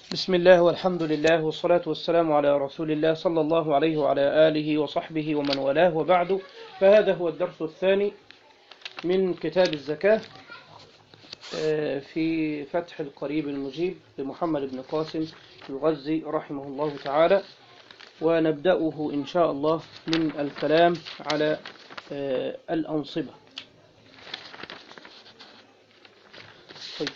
بسم الله والحمد لله والصلاة والسلام على رسول الله صلى الله عليه وعلى آله وصحبه ومن والاه وبعد فهذا هو الدرس الثاني من كتاب الزكاة آه، في فتح القريب المجيب لمحمد بن قاسم الغزي رحمه الله تعالى ونبدأه إن شاء الله من الكلام على آه، الأنصبة طيب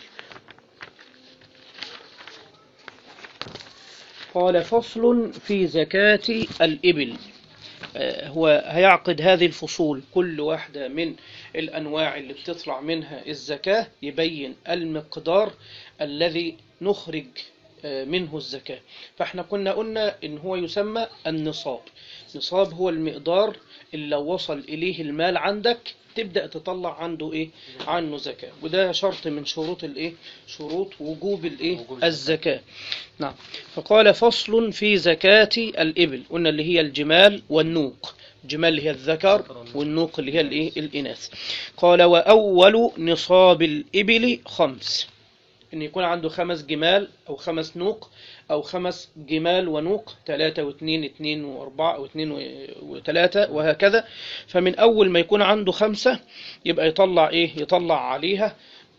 قال فصل في زكاة الإبل آه، هو هيعقد هذه الفصول كل واحدة من الأنواع اللي بتطلع منها الزكاة يبين المقدار الذي نخرج آه، منه الزكاة فاحنا كنا قلنا إن هو يسمى النصاب نصاب هو المقدار اللي لو وصل إليه المال عندك تبدأ تطلع عنده إيه عنه زكاة وده شرط من شروط الإيه شروط وجوب الإيه وجوب الزكاة نعم فقال فصل في زكاة الإبل قلنا اللي هي الجمال والنوق الجمال اللي هي الذكر والنوق اللي هي الإيه الإناث قال وأول نصاب الإبل خمس إن يكون عنده خمس جمال أو خمس نوق أو خمس جمال ونوق ثلاثة واثنين اثنين وأربعة أو اثنين و- وثلاثة وهكذا فمن أول ما يكون عنده خمسة يبقى يطلع إيه يطلع عليها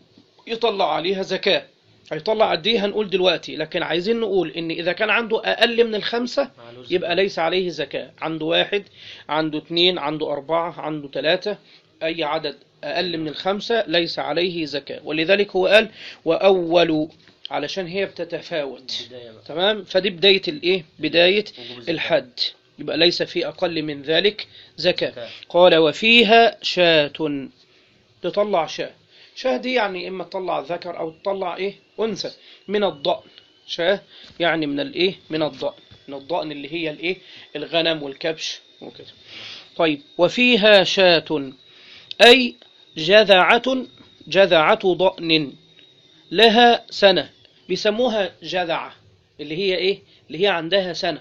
يطلع عليها زكاة هيطلع قد ايه هنقول دلوقتي لكن عايزين نقول ان اذا كان عنده اقل من الخمسة معلوش يبقى ليس عليه زكاة عنده واحد عنده اثنين عنده اربعة عنده ثلاثة اي عدد اقل من الخمسة ليس عليه زكاة ولذلك هو قال واول علشان هي بتتفاوت بداية بقى. تمام فدي بداية الايه بداية وجوب الزكاة. الحد يبقى ليس في اقل من ذلك زكاة زكاة. قال وفيها شاة تطلع شاة شاة دي يعني إما تطلع ذكر أو تطلع إيه أنثى من الضأن شاة يعني من الإيه من الضأن من الضأن اللي هي الإيه الغنم والكبش وكده طيب وفيها شاة أي جذعة جذعة ضأن لها سنة بيسموها جذعة اللي هي إيه اللي هي عندها سنة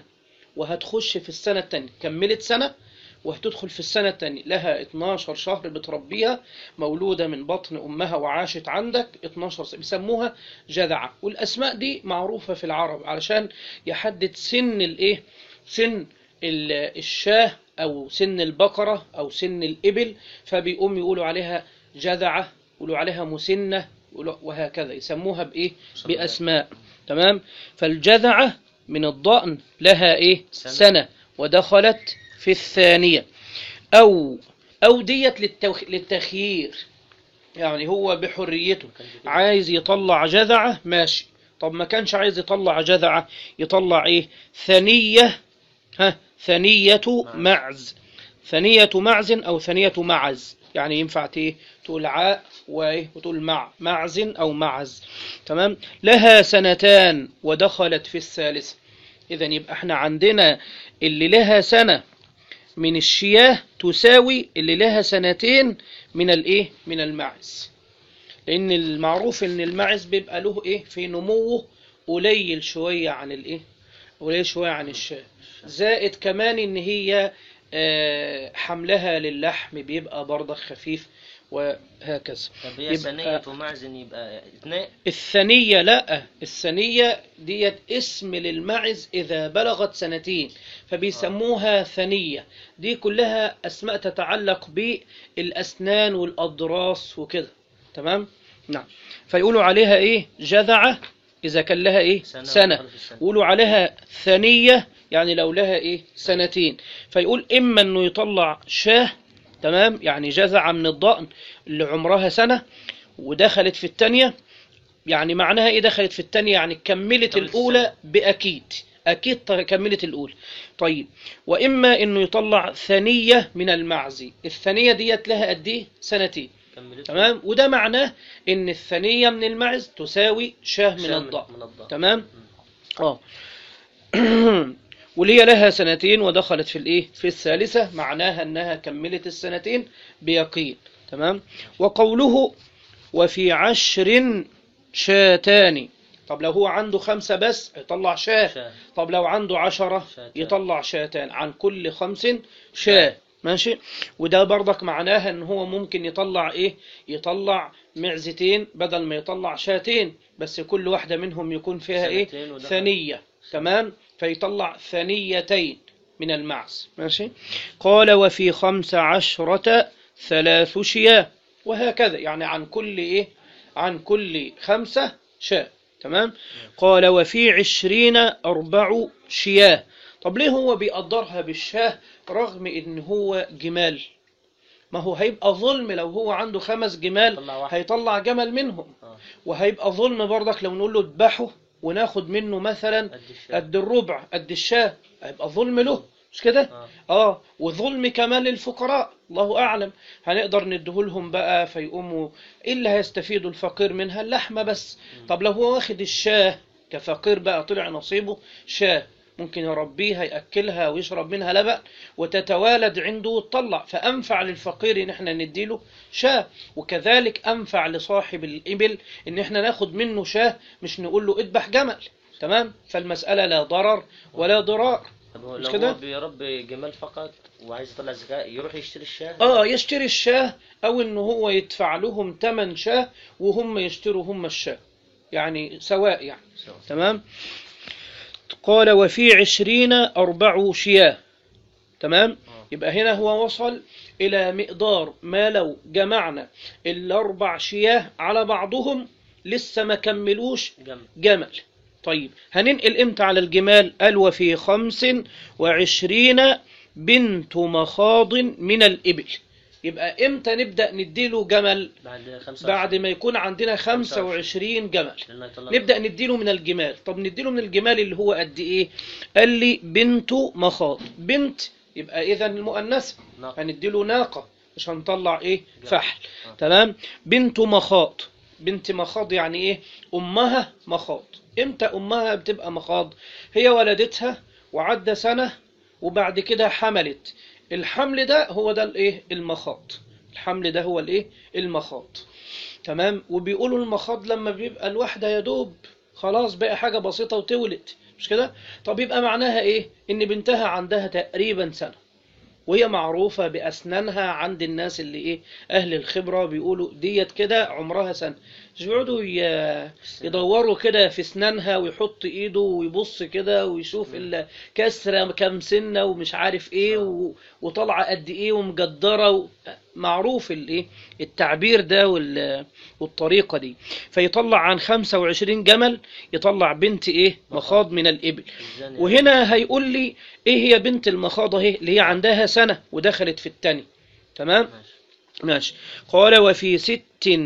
وهتخش في السنة التانية كملت سنة وهتدخل في السنة التانية لها 12 شهر بتربيها مولودة من بطن أمها وعاشت عندك 12 سنة بيسموها جذعة والأسماء دي معروفة في العرب علشان يحدد سن الإيه سن ال- الشاه أو سن البقرة أو سن الإبل فبيقوم يقولوا عليها جذعة يقولوا عليها مسنة يقولوا- وهكذا يسموها بإيه بأسماء تمام فالجذعة من الضأن لها إيه سنة. سنة ودخلت في الثانية أو أو ديت للتوخ... للتخيير يعني هو بحريته عايز يطلع جذعة ماشي طب ما كانش عايز يطلع جذعة يطلع ايه ثنية ها ثنية معز ثنية معز أو ثنية معز يعني ينفع ايه تقول عاء وايه وتقول مع معز أو معز تمام لها سنتان ودخلت في الثالثة إذا يبقى احنا عندنا اللي لها سنة من الشياه تساوي اللي لها سنتين من الايه من المعز لان المعروف ان المعز بيبقى له ايه في نموه قليل شويه عن الايه قليل شويه عن الشاه زائد كمان ان هي آه، حملها للحم بيبقى برضه خفيف وهكذا طب هي يبقى- ثانية معزن يبقى اثنين الثانية لا الثانية ديت اسم للمعز إذا بلغت سنتين فبيسموها ثانية دي كلها أسماء تتعلق بالأسنان والأضراس وكده تمام نعم فيقولوا عليها إيه جذعة إذا كان لها إيه سنة سنة ودخلت في السنة. يقولوا عليها ثانية يعني لو لها إيه سنتين فيقول إما إنه يطلع شاه تمام يعني جذعة من الضأن اللي عمرها سنة ودخلت في الثانية يعني معناها ايه دخلت في الثانية يعني كملت كملت الأولى بأكيد أكيد ط- كملت الأولى طيب وإما إنه يطلع ثانية من المعزي الثانية ديت لها قد إيه سنتين كملت تمام وده معناه إن الثانية من المعز تساوي شاه من شاه الضأن من الضأن تمام اه واللي هي لها سنتين ودخلت في الايه في الثالثة معناها انها كملت السنتين بيقين تمام وقوله وفي عشر شاتان طب لو هو عنده خمسة بس يطلع شاه شاه. طب لو عنده عشرة شاتان. يطلع شاتان عن كل خمس شاه ماشي وده برضك معناها ان هو ممكن يطلع ايه يطلع معزتين بدل ما يطلع شاتين بس كل واحدة منهم يكون فيها ايه سنتين وده- ثنية تمام فيطلع ثنيتين من المعز ماشي قال وفي خمس عشرة ثلاث شياه وهكذا يعني عن كل ايه عن كل خمسة شاة تمام قال وفي عشرين أربع شياه طب ليه هو بيقدرها بالشاه رغم ان هو جمال ما هو هيبقى ظلم لو هو عنده خمس جمال طلع واحد. هيطلع جمل منهم آه. وهيبقى ظلم برضك لو نقول له اذبحه وناخد منه مثلا قد الشاه. قد الربع قد الشاه هيبقى ظلم له مش كده آه. اه وظلم كمان للفقراء الله اعلم هنقدر نديهولهم بقى فيقوموا ايه اللي هيستفيدوا الفقير منها اللحمه بس طب لو هو واخد الشاه كفقير بقى طلع نصيبه شاه ممكن يربيها ياكلها ويشرب منها لبن وتتوالد عنده وتطلع فانفع للفقير ان احنا نديله شاه وكذلك انفع لصاحب الابل ان احنا ناخد منه شاه مش نقول له اذبح جمل تمام فالمساله لا ضرر ولا ضرار طب هو مش لو كده؟ هو بيربي جمال فقط وعايز يطلع زكاة يروح يشتري الشاه اه يشتري الشاه او ان هو يدفع لهم تمن شاه وهم يشتروا هم الشاه يعني سواء يعني سواء. تمام قال وفي عشرين أربع شياه تمام آه. يبقى هنا هو وصل إلى مقدار ما لو جمعنا الأربع شياه على بعضهم لسه ما كملوش جمل جمل طيب هننقل امتى على الجمال قال وفي خمس وعشرين بنت مخاض من الإبل يبقى امتى نبدأ نديله جمل بعد خمسة بعد ما يكون عندنا 25 جمل لأنه يطلع نبدأ نديله من الجمال طب نديله من الجمال اللي هو قد ايه قال لي بنت مخاض بنت يبقى اذا المؤنثة ناقة. هنديله ناقة مش هنطلع ايه جمل. فحل آه. تمام بنت مخاض بنت مخاض يعني ايه امها مخاض امتى امها بتبقى مخاض هي ولدتها وعدى سنة وبعد كده حملت الحمل ده هو ده الايه المخاض الحمل ده هو الايه المخاض تمام وبيقولوا المخاض لما بيبقى الواحدة يا دوب خلاص بقى حاجة بسيطة وتولد مش كده طب يبقى معناها ايه ان بنتها عندها تقريبا سنة وهي معروفة بأسنانها عند الناس اللي ايه أهل الخبرة بيقولوا ديت كده عمرها سنة مش بيقعدوا ي- يدوروا كده في اسنانها ويحط ايده ويبص كده ويشوف الا كسرة كام سنة ومش عارف ايه و- وطالعة قد ايه ومجدرة و... معروف الايه التعبير ده وال... والطريقة دي فيطلع عن 25 جمل يطلع بنت ايه مخاض من الإبل الزانية. وهنا هيقول لي ايه هي بنت المخاضة اهي اللي هي عندها سنة ودخلت في التاني تمام ماشي. ماشي قال وفي ست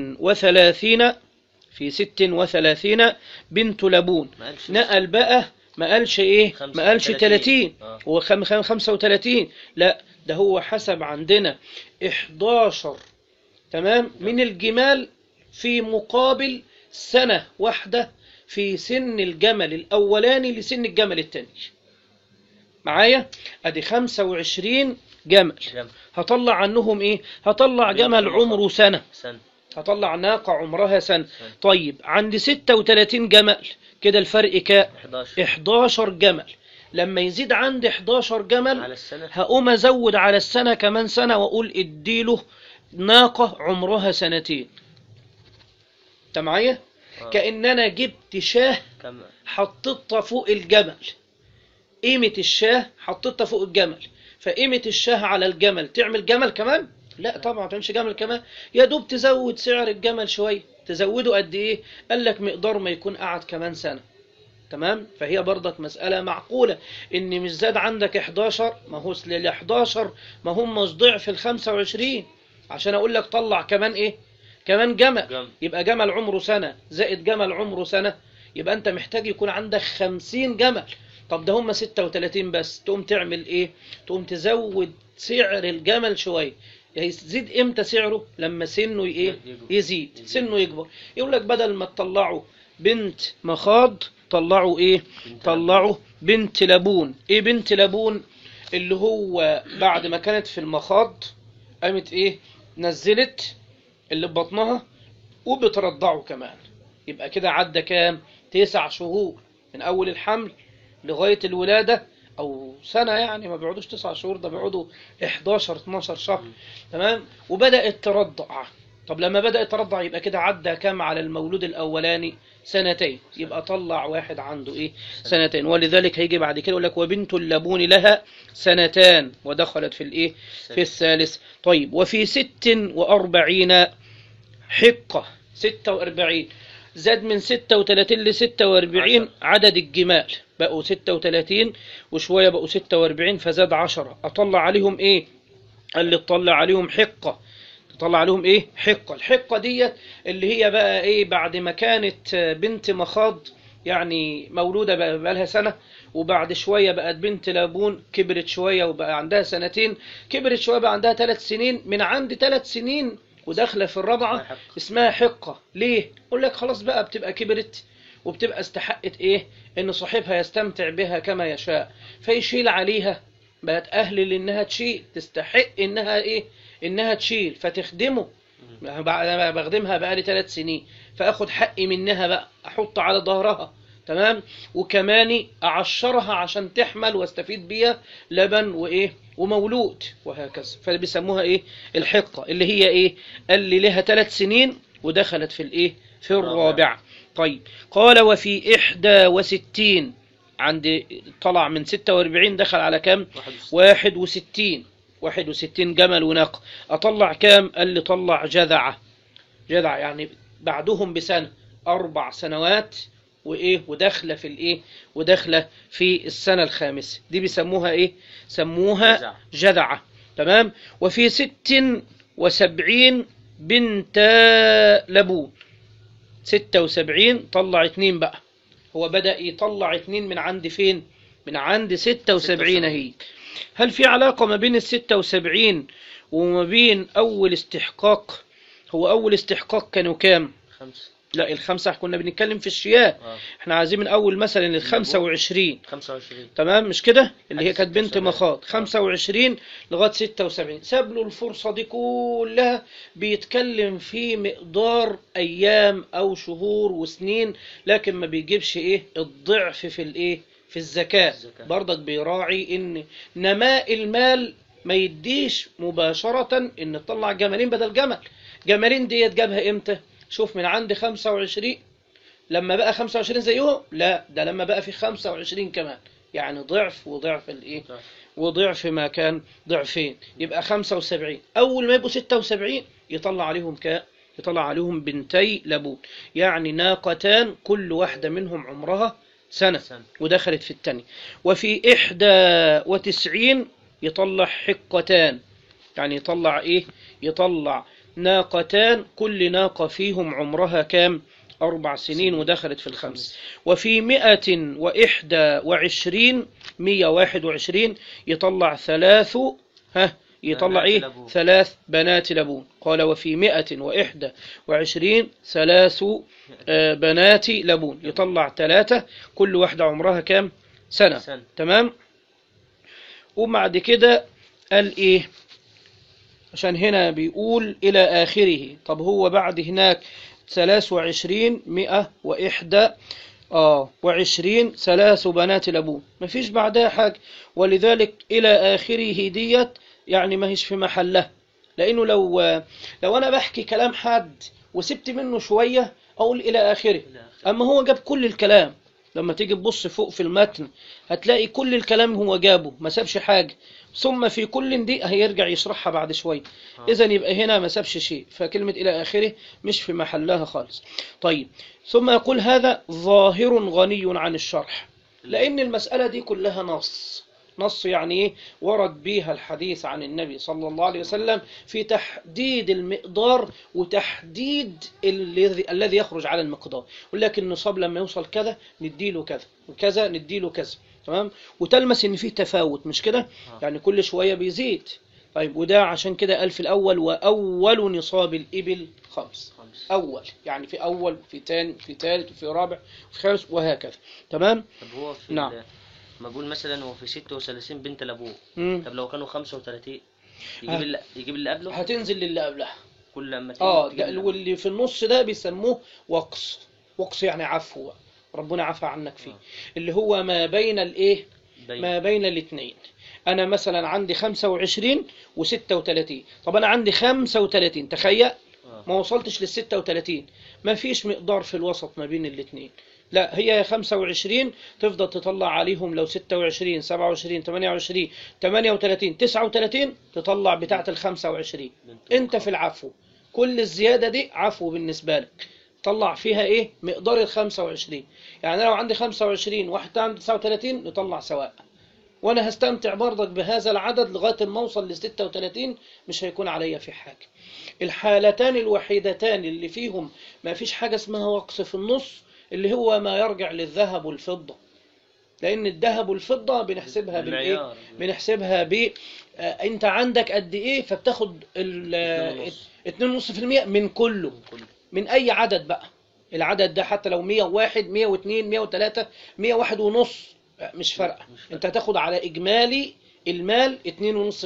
وثلاثين في ست وثلاثين بنت لبون ما قالش نقل بقى ما قالش ايه خمسة ما قالش وتلاتين. 30 آه. هو خم خم 35 لا ده هو حسب عندنا 11 تمام من الجمال في مقابل سنة واحدة في سن الجمل الأولاني لسن الجمل الثاني معايا ادي 25 جمل جمل هطلع عنهم ايه هطلع بنت جمل المخاض. عمره سنة سنة هطلع ناقة عمرها سنة سنة. طيب عندي 36 جمل كده الفرق كام 11 11 جمل لما يزيد عندي 11 جمل على السنة هقوم ازود على السنة كمان سنة واقول اديله ناقة عمرها سنتين انت معايا آه. كأن انا جبت شاه كم حطيتها فوق الجمل قيمة الشاه حطيتها فوق الجمل فقيمة الشاه على الجمل تعمل جمل كمان لا طبعا ما تعملش جمل كمان يا دوب تزود سعر الجمل شوية تزوده قد ايه قال لك مقدار ما يكون قعد كمان سنة تمام فهي برضك مسألة معقولة ان مش زاد عندك 11 ما هو ال 11 ما هم مش ضعف ال 25 عشان اقول لك طلع كمان ايه كمان جمل جمل. يبقى جمل عمره سنة زائد جمل عمره سنة يبقى انت محتاج يكون عندك 50 جمل طب ده هم 36 بس تقوم تعمل ايه تقوم تزود سعر الجمل شوية يزيد امتى سعره لما سنه ايه يكبر. يزيد يزيد. سنه يكبر يقول لك بدل ما تطلعوا بنت مخاض طلعوا ايه بنت طلعوا بنت لبون ايه بنت لبون اللي هو بعد ما كانت في المخاض قامت ايه نزلت اللي ببطنها وبترضعه كمان يبقى كده عدى كام تسع شهور من اول الحمل لغاية الولادة او سنه يعني ما بيقعدوش تسع شهور ده بيقعدوا 11 12 شهر تمام وبدات ترضع طب لما بدات ترضع يبقى كده عدى كام على المولود الاولاني سنتين يبقى طلع واحد عنده ايه سنتين ولذلك هيجي بعد كده يقول لك وبنت اللبون لها سنتان ودخلت في الايه في الثالث طيب وفي ست وأربعين حقة ستة وأربعين زاد من ستة وتلاتين لستة وأربعين عشرة. عدد الجمال بقوا ستة وتلاتين وشوية بقوا ستة وأربعين فزاد عشرة أطلع عليهم إيه قال لي تطلع عليهم حقة تطلع عليهم ايه حقة الحقة ديت اللي هي بقى ايه بعد ما كانت بنت مخاض يعني مولودة بقى بقى لها سنة وبعد شوية بقت بنت لابون كبرت شوية وبقى عندها سنتين كبرت شوية بقى عندها ثلاث سنين من عند ثلاث سنين وداخلة في الرابعة حقة. اسمها حقة ليه؟ يقول لك خلاص بقى بتبقى كبرت وبتبقى استحقت ايه؟ ان صاحبها يستمتع بها كما يشاء فيشيل عليها بقت اهل لانها تشيل تستحق انها ايه؟ انها تشيل فتخدمه بعد ما بخدمها بقى لي ثلاث سنين فاخد حقي منها بقى احط على ظهرها تمام وكمان اعشرها عشان تحمل واستفيد بيها لبن وايه ومولود وهكذا فبيسموها ايه الحقه اللي هي ايه اللي لها ثلاث سنين ودخلت في الايه في الرابع طيب قال وفي إحدى وستين عند طلع من ستة واربعين دخل على كام واحد وستين واحد وستين جمل وناقة أطلع كام قال لي طلع جذعة جذع يعني بعدهم بسنة أربع سنوات وإيه وداخلة في الإيه وداخلة في السنة الخامسة دي بيسموها إيه سموها جذع. جذعة تمام وفي ست وسبعين بنت لبون ستة وسبعين طلع اتنين بقى هو بدأ يطلع اتنين من عند فين من عند ستة وسبعين اهي هل في علاقة ما بين الستة وسبعين وما بين أول استحقاق هو أول استحقاق كانوا كام خمسة لا الخمسة كنا بنتكلم في الشياه اه احنا عايزين من أول مثلا الخمسة وعشرين خمسة وعشرين تمام مش كده اللي هي حديث كانت بنت 76. مخاض آه. 25 لغايه 76 ساب له الفرصه دي كلها بيتكلم في مقدار ايام او شهور وسنين لكن ما بيجيبش ايه الضعف في الايه في الزكاه الزكاة. برضك بيراعي ان نماء المال ما يديش مباشره ان تطلع جملين بدل جمل جملين ديت جابها امتى شوف من عند 25 لما بقى 25 زيهم لا ده لما بقى في 25 كمان يعني ضعف وضعف الايه ضعف. وضعف ما كان ضعفين يبقى 75 اول ما يبقوا 76 يطلع عليهم كام يطلع عليهم بنتي لبون يعني ناقتان كل واحدة منهم عمرها سنة سنة. ودخلت في الثانية وفي إحدى وتسعين يطلع حقتان يعني يطلع إيه يطلع ناقتان كل ناقة فيهم عمرها كام أربع سنين ودخلت في الخمس وفي مئة وإحدى وعشرين مية واحد وعشرين يطلع ثلاث ها يطلع بنات إيه لبون. ثلاث بنات لبون قال وفي مئة وإحدى وعشرين ثلاث آه، بنات لبون يطلع ثلاثة كل واحدة عمرها كام سنة سنة. تمام وبعد كده قال إيه عشان هنا بيقول إلى آخره طب هو بعد هناك ثلاث وعشرين مئة وإحدى آه وعشرين ثلاث بنات لبون مفيش بعدها حاجة ولذلك إلى آخره ديت يعني ما هيش في محلها لأنه لو لو أنا بحكي كلام حد وسبت منه شوية أقول إلى آخره إلى آخره. أما هو جاب كل الكلام لما تيجي تبص فوق في المتن هتلاقي كل الكلام هو جابه ما سابش حاجة ثم في كل دي هيرجع يشرحها بعد شوية آه. إذا يبقى هنا ما سابش شيء فكلمة إلى آخره مش في محلها خالص طيب ثم يقول هذا ظاهر غني عن الشرح لأن المسألة دي كلها نص نص يعني إيه ورد بيها الحديث عن النبي صلى الله عليه وسلم في تحديد المقدار وتحديد الذي الذي يخرج على المقدار ولكن النصاب لما يوصل كذا نديله كذا وكذا نديله كذا تمام وتلمس ان في تفاوت مش كده آه. يعني كل شوية بيزيد طيب وده عشان كده قال في الأول وأول نصاب الإبل خمس خمس أول يعني في أول في تاني في تالت وفي رابع وفي خامس وهكذا تمام طب هو في نعم. ال- ما اقول مثلا هو في 36 بنت لابوه مم. طب لو كانوا 35 ها. يجيب اللي يجيب اللي قبله هتنزل للي قبلها كل لما تيجي اه تجيب ده اللي واللي في النص ده بيسموه وقص وقص يعني عفو ربنا عفى عنك فيه آه. اللي هو ما بين الايه بين ما بين الاثنين أنا مثلا عندي 25 و36 طب أنا عندي 35 تخيل آه. ما وصلتش لل 36 ما فيش مقدار في الوسط ما بين الاثنين لا هي 25 تفضل تطلع عليهم لو 26 27 28 38 39 تطلع بتاعة ال 25 بنت انت في العفو كل الزيادة دي عفو بالنسبة لك طلع فيها ايه مقدار ال 25 يعني أنا لو عندي 25 واحد عنده 39 نطلع سواء وانا هستمتع برضك بهذا العدد لغاية ما اوصل ل 36 مش هيكون عليا في حاجة الحالتان الوحيدتان اللي فيهم ما فيش حاجة اسمها وقص في النص اللي هو ما يرجع للذهب والفضة لأن الذهب والفضة بنحسبها بالإيه؟ المعيار. بنحسبها ب آه، أنت عندك قد إيه فبتاخد ال اتنين ونص. 2.5% من كله من كل من أي عدد بقى العدد ده حتى لو 101 102 103 101 ونص آه، مش فارقة مش فارقة. أنت هتاخد على إجمالي المال 2.5% اتنين ونص.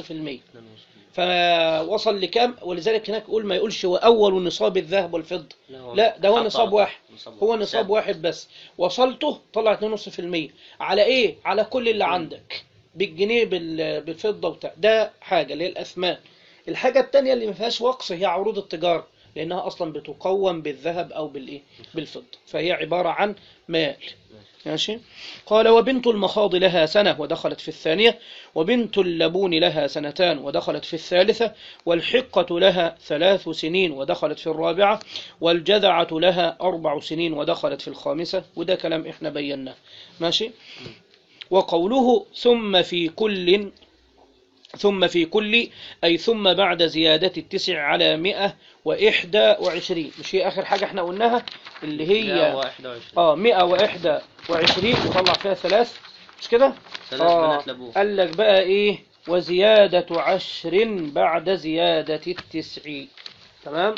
فوصل لكام ولذلك هناك يقول ما يقولش هو أول نصاب الذهب والفضة هو لا ده هو حط نصاب على واحد نصاب هو واحد. نصاب سعر. واحد بس وصلته طلع 2.5% على ايه على كل اللي عندك بالجنيه بال- بالفضة وبتاع ده حاجة اللي هي الأثمان الحاجة التانية اللي ما فيهاش وقص هي عروض التجارة لأنها أصلا بتقوم بالذهب أو بالإيه بالفضة فهي عبارة عن مال ماشي قال وبنت المخاض لها سنة ودخلت في الثانية وبنت اللبون لها سنتان ودخلت في الثالثة والحقة لها ثلاث سنين ودخلت في الرابعة والجذعة لها أربع سنين ودخلت في الخامسة وده كلام إحنا بيناه ماشي وقوله ثم في كل ثم في كل أي ثم بعد زيادة التسع على مئة وإحدى وعشرين مش هي آخر حاجة احنا قلناها اللي هي 121 اه 121 وطلع فيها ثلاث مش كده ثلاث بنات لابوه قال لك بقى ايه وزيادة عشر بعد زيادة التسع تمام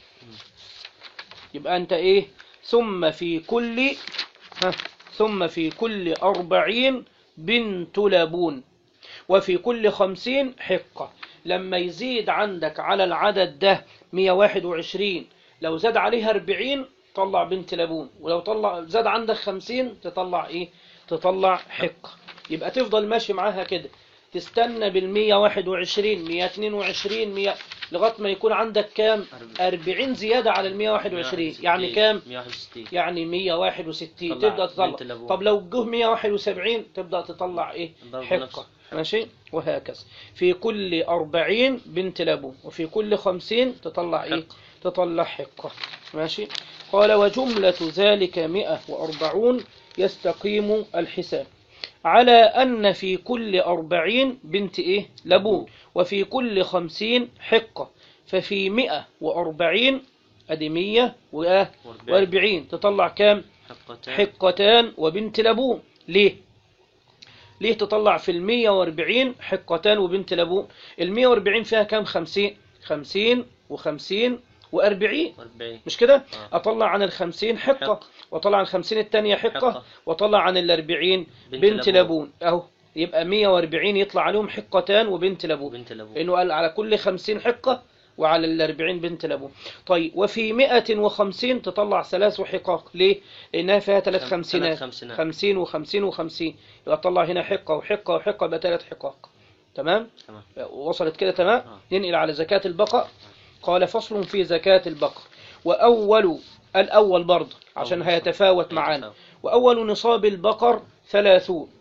يبقى انت ايه ثم في كل ها ثم في كل أربعين بنت لبون وفي كل خمسين حقة لما يزيد عندك على العدد ده 121 لو زاد عليها 40 طلع بنت لبون ولو طلع زاد عندك 50 تطلع ايه تطلع حقة يبقى تفضل ماشي معاها كده تستنى بال 121 122 100 لغايه ما يكون عندك كام 40 زياده على ال 121 يعني كام 161 يعني 161 طلع تبدا تطلع بنت لبون. طب لو جه 171 تبدا تطلع ايه ضرب حقه نفسه. ماشي وهكذا في كل 40 بنت لبون وفي كل 50 تطلع ايه حقة. تطلع حقه ماشي قال وجملة ذلك 140 يستقيم الحساب على أن في كل أربعين بنت إيه لبون وفي كل خمسين حقة ففي مئة وأربعين أدي مية وأربعين تطلع كام حقتان حقتان وبنت لبون ليه ليه تطلع في المية واربعين حقتان وبنت لبون المية واربعين فيها كام خمسين خمسين وخمسين واربعين 40 مش كده آه. اطلع عن الخمسين حقة حقة. واطلع عن الخمسين التانية حقة حقة. واطلع عن الاربعين بنت بنت لبون. لبون اهو يبقى مية واربعين يطلع عليهم حقتان وبنت لبون بنت لبون لأنه قال على كل خمسين حقة وعلى الأربعين بنت لبون طيب وفي مئة وخمسين تطلع ثلاث حقاق ليه؟ لأنها فيها ثلاث خم- خمسينات ثلاث خمسينات. خمسين وخمسين وخمسين يبقى تطلع هنا حقة وحقة وحقة يبقى ثلاث حقاق تمام؟ تمام وصلت كده تمام؟ آه. ننقل على زكاة البقر قال فصل في زكاة البقر وأول الأول برضه عشان أول هيتفاوت نصاب. معانا هيتفاوت. وأول نصاب البقر ثلاثون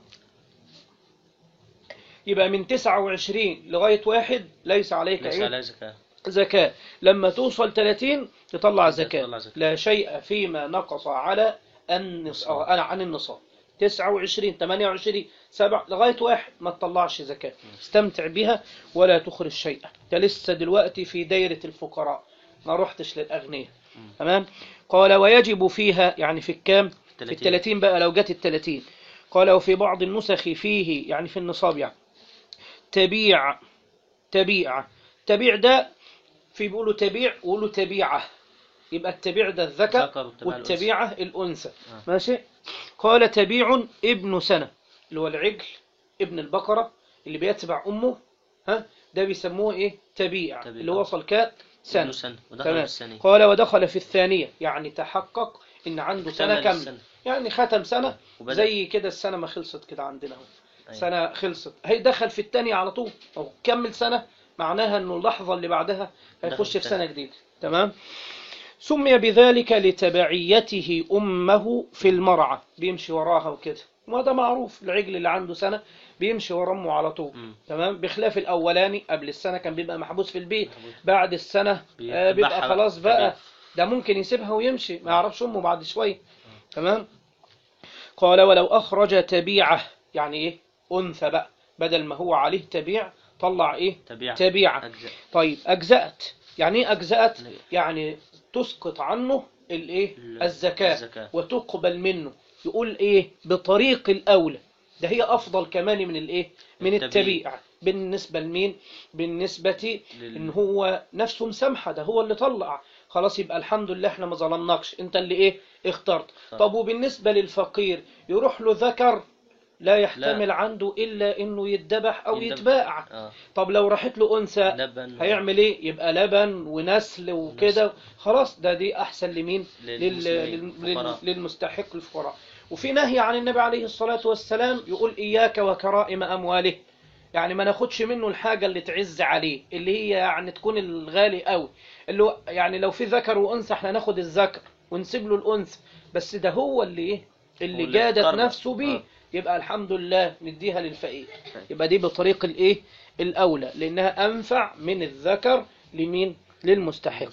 يبقى من 29 لغاية واحد ليس عليك ليس إيه؟ على زكاة زكاة لما توصل 30 تطلع زكاة تطلع زكاة. لا شيء فيما نقص على النصاب أنا عن النصاب 29 28 7 لغاية واحد ما تطلعش زكاة استمتع بها ولا تخرج شيئا انت لسه دلوقتي في دايرة الفقراء ما رحتش للأغنياء مم. تمام قال ويجب فيها يعني في الكام في 30. الثلاثين بقى لو جت الثلاثين قال وفي بعض النسخ فيه يعني في النصاب يعني تبيع تبيع تبيع ده في بيقولوا تبيع ويقولوا تبيعة يبقى التبيع ده الذكر ذكر والتبع الأنثى. والتبيعة الأنثى آه. ماشي قال تبيع ابن سنة اللي هو العجل ابن البقرة اللي بيتبع أمه ها ده بيسموه إيه تبيع تبيع. اللي وصل كات سنة ابن سنة ودخل تمام في الثانية قال ودخل في الثانية يعني تحقق إن عنده سنة اكتمل كاملة السنة. يعني ختم سنة وبدأ. زي كده السنة ما خلصت كده عندنا اهو أيوة. سنة خلصت هي دخل في الثانية على طول أو كمل سنة معناها أنه اللحظة اللي بعدها دخل هيخش في في سنة. سنة جديدة تمام سمي بذلك لتبعيته أمه في المرعى بيمشي وراها وكده وما ده معروف العجل اللي عنده سنة بيمشي ورا أمه على طول مم. تمام بخلاف الأولاني قبل السنة كان بيبقى محبوس في البيت محبوس. بعد السنة آه، بيتبعها بيبقى بقى خلاص في بقى البيت. ده ممكن يسيبها ويمشي ما يعرفش أمه بعد شوية تمام قال ولو أخرج تبيعة يعني إيه أنثى بقى بدل ما هو عليه تبيع طلع إيه تبيع تبيعة أجزاء طيب أجزأت يعني إيه أجزأت لا. يعني تسقط عنه الإيه ال- الزكاة الزكاة. وتقبل منه يقول إيه بطريق الأولى ده هي أفضل كمان من الإيه من التبيع. التبيع بالنسبة لمين بالنسبة لل- إن هو نفسه مسامحة ده هو اللي طلع خلاص يبقى الحمد لله احنا ما ظلمناكش انت اللي ايه اخترت صح. طب وبالنسبة للفقير يروح له ذكر لا يحتمل عنده إلا إنه يتذبح أو يندب- يتباع آه. طب لو راحت له أنثى لبن هيعمل ايه يبقى لبن ونسل وكده خلاص ده دي احسن لمين لل... للمسلمين، لل... لل... الفقراء. للمستحق الفقراء وفي نهي عن النبي عليه الصلاة والسلام يقول إياك وكرائم أمواله يعني ما ناخدش منه الحاجة اللي تعز عليه اللي هي يعني تكون الغالي قوي اللي هو يعني لو في ذكر وأنثى احنا ناخد الذكر ونسيب له الأنثى بس ده هو اللي ايه اللي هو اللي جادت قرر. نفسه بيه آه. يبقى الحمد لله نديها للفقير يبقى دي بطريق الايه الاولى لانها انفع من الذكر لمين للمستحق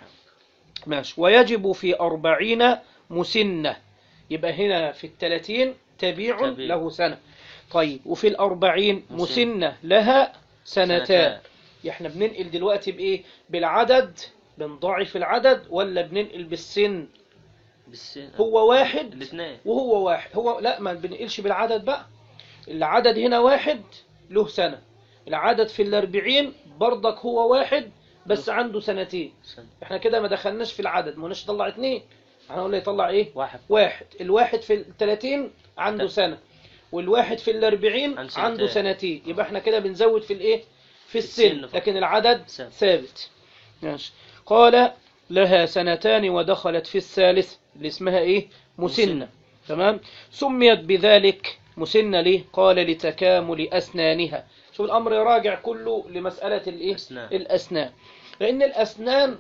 ماشي ويجب في أربعين مسنة يبقى هنا في الثلاثين تبيع تبيع. له سنة طيب وفي الأربعين مسنة. مسنة لها سنتان سنتان. احنا بننقل دلوقتي بإيه بالعدد بنضاعف العدد ولا بننقل بالسن بالسن هو واحد الاثنين وهو واحد هو لا ما بنقلش بالعدد بقى العدد هنا واحد له سنة العدد في الأربعين برضك هو واحد بس عنده سنتين سنة. احنا كده ما دخلناش في العدد ما نطلع نطلع اتنين احنا قلنا يطلع ايه واحد واحد الواحد في التلاتين عنده تل- سنة والواحد في الأربعين عنده سنتين. عنده سنتين يبقى احنا كده بنزود في الايه في السن السن فقط. لكن العدد ثابت. ثابت ماشي قال لها سنتان ودخلت في الثالث اللي اسمها ايه مسنة مسنة. تمام سميت بذلك مسنة ليه قال لتكامل أسنانها شوف الأمر راجع كله لمسألة الايه أسنان. الأسنان لأن الأسنان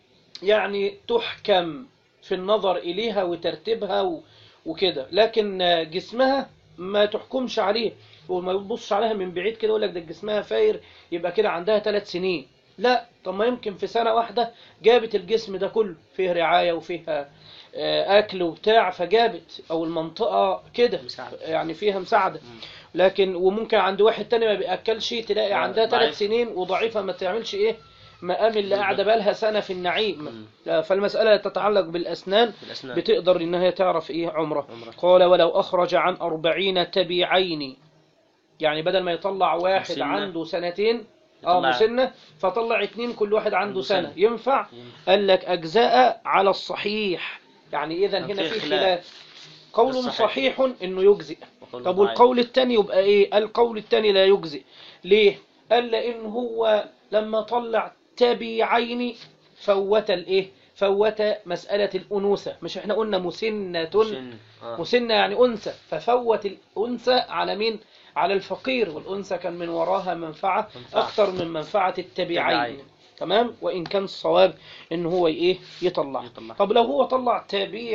يعني تحكم في النظر إليها وترتيبها و- وكده لكن جسمها ما تحكمش عليه وما يبصش عليها من بعيد كده يقول لك ده جسمها فاير يبقى كده عندها ثلاث سنين لا طب ما يمكن في سنة واحدة جابت الجسم ده كله فيه رعاية وفيها آه، أكل وبتاع فجابت أو المنطقة كده مساعدة. يعني فيها مساعدة لكن وممكن عند واحد تاني ما بيأكلش تلاقي آه، عندها ضعيف. ثلاث سنين وضعيفة ما تعملش إيه مقام اللي قاعدة بالها سنة في النعيم مم. لا، فالمسألة تتعلق بالأسنان بالأسنان بتقدر إنها تعرف إيه عمره عمره. قال ولو أخرج عن أربعين تبيعين يعني بدل ما يطلع واحد مسنة. عنده سنتين اه يطلع- مسنة فطلع اتنين كل واحد عنده عنده سنة سنة. ينفع قال لك أجزاء على الصحيح يعني إذا طب هنا في في خلاف. خلاف قول الصحيح. صحيح إنه يجزئ وقول طب ضعيف. والقول الثاني يبقى ايه القول الثاني لا يجزئ ليه قال لان هو لما طلع تبيعين فوت الايه فوت مسألة الأنوثة مش احنا قلنا مسنة مسن. آه. مسنة يعني أنثى ففوت الأنثى على مين على الفقير والأنثى كان من وراها منفعة منفعة. أكثر من منفعة التبيعين تبيعين. تمام وإن كان الصواب إن هو إيه يطلع يطلع. طب لو هو طلع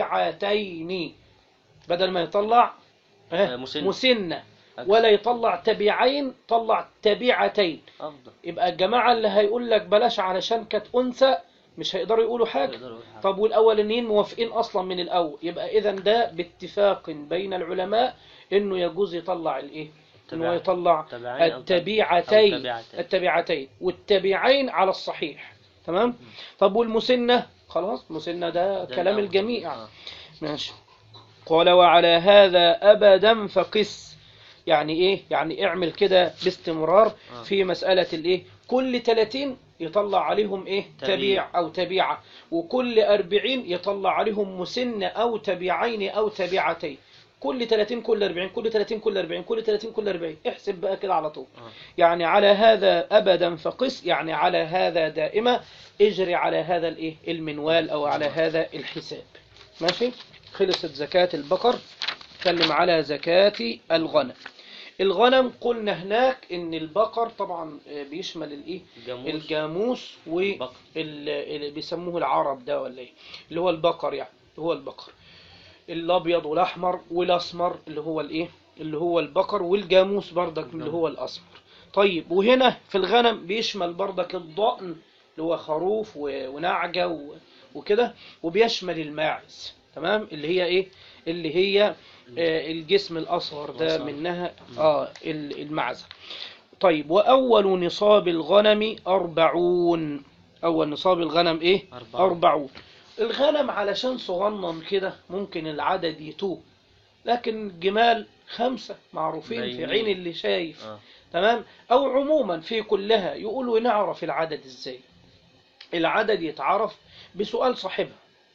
تبيعتين بدل ما يطلع آه، آه، مسن. مسنة أكثر. ولا يطلع تبيعين طلع تبيعتين أفضل يبقى الجماعة اللي هيقول لك بلاش علشان كانت أنثى مش هيقدروا يقولوا حاجة يقدروا يقولوا حاجة. طب والأولانيين موافقين أصلا من الأول يبقى إذا ده باتفاق بين العلماء إنه يجوز يطلع الإيه إنه تبع- يطلع تبعين أو تب- التبيعتين أو تبيعتين. التبيعتين والتبيعين على الصحيح تمام طب والمسنة خلاص مسنة ده ده كلام الأول. الجميع آه. ماشي قال وعلى هذا أبدا فقس يعني إيه يعني اعمل كده باستمرار آه. في مسألة الإيه كل 30 يطلع عليهم إيه تبيع. تبيع أو تبيعة وكل 40 يطلع عليهم مسنة أو تبيعين أو تبيعتين كل 30 كل 40 كل 30 كل 40 كل 30 كل 40 احسب بقى كده على طول آه. يعني على هذا أبدا فقس يعني على هذا دائما اجري على هذا الإيه المنوال أو على هذا الحساب ماشي خلصت زكاة البقر تكلم على زكاة الغنم الغنم قلنا هناك ان البقر طبعا آه، بيشمل الايه الجاموس الجاموس البقر. واللي بيسموه العرب ده ولا ايه اللي هو البقر يعني اللي هو البقر الابيض والاحمر والاسمر اللي هو الايه اللي هو البقر والجاموس بردك اللي هو الاسمر طيب وهنا في الغنم بيشمل بردك الضأن اللي هو خروف و- ونعجة و- وكده وبيشمل الماعز تمام اللي هي ايه اللي هي آه، الجسم الاصغر ده الأصغر. منها اه ال- المعزة طيب وأول نصاب الغنم أربعون أول نصاب الغنم إيه؟ أربعون. أربعون الغنم علشان صغنن كده ممكن العدد يتوه لكن الجمال خمسة معروفين في باينين. عين اللي شايف آه. تمام أو عموما في كلها يقولوا نعرف العدد إزاي العدد يتعرف بسؤال صاحبها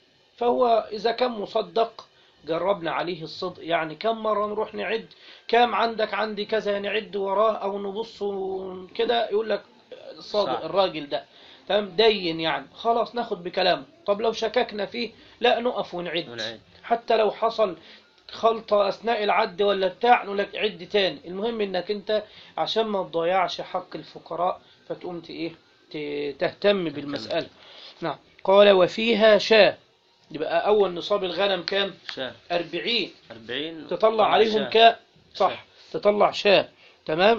فهو إذا كان مصدق جربنا عليه الصدق يعني كم مرة نروح نعد كام عندك عندي كذا نعد وراه أو نبص كده يقول لك صادق صح. الراجل ده تمام دين يعني خلاص ناخد بكلامه طب لو شككنا فيه لا نقف ونعد ونعد. حتى لو حصل خلطة أثناء العد ولا بتاع نقول لك عد تاني المهم إنك أنت عشان ما تضيعش حق الفقراء فتقوم ت- إيه ت- تهتم بالمسألة نعم قال وفيها شاة يبقى أول نصاب الغنم كام شاه أربعين 40 تطلع عليهم شاه. كاء صح شاة. تطلع شاة تمام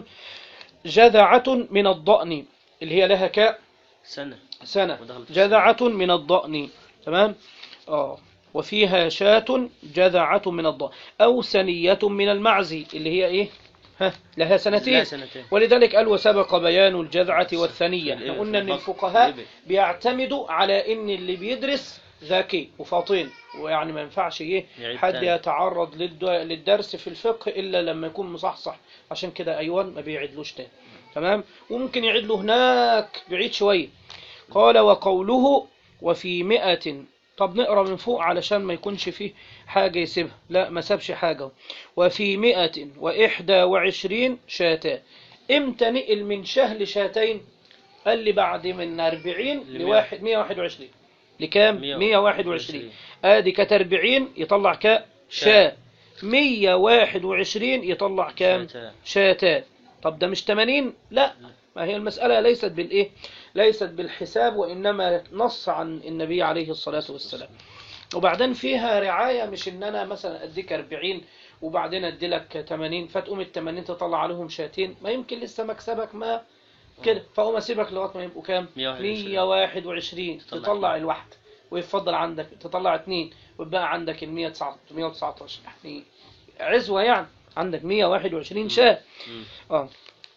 جذعة من الضأن اللي هي لها كاء سنة سنة ودخلت في جذعة من الضأن تمام اه وفيها شاة جذعة من الضأن أو سنية من المعز اللي هي إيه ها لها سنتين لا سنتين ولذلك قال وسبق بيان الجذعة والثنية احنا الإبل قلنا في ان البقر. الفقهاء الإبل. بيعتمدوا على ان اللي بيدرس ذكي وفطين ويعني ما ينفعش ايه يعيد حد تاني. يتعرض للد- للدرس في الفقه الا لما يكون مصحصح عشان كده ايوان ما بيعدلوش تاني تمام وممكن يعيد له هناك بعيد شويه قال وقوله وفي مئة طب نقرا من فوق علشان ما يكونش فيه حاجة يسيبها لا ما سابش حاجة وفي مئة وإحدى وعشرين شاتان امتى نقل من شه لشاتين قال لي بعد من أربعين لمية. لواحد مية واحد وعشرين لكام مية مية واحد وعشرين ادي كانت أربعين يطلع كا شاة مية واحد وعشرين يطلع كام شاتان. شاتان طب ده مش 80 لا ما هي المسألة ليست بالإيه ليست بالحساب وإنما نص عن النبي عليه الصلاة والسلام وبعدين فيها رعاية مش إن أنا مثلا أديك 40 وبعدين أدي لك 80 فتقوم ال 80 تطلع عليهم شاتين ما يمكن لسه مكسبك ما كده فأقوم أسيبك لغاية ما يبقوا كام 121. 121 تطلع تطلع اتنين. الواحد ويفضل عندك تطلع اثنين ويبقى عندك ال 119 يعني عزوة يعني عندك 121 شاه مم. آه.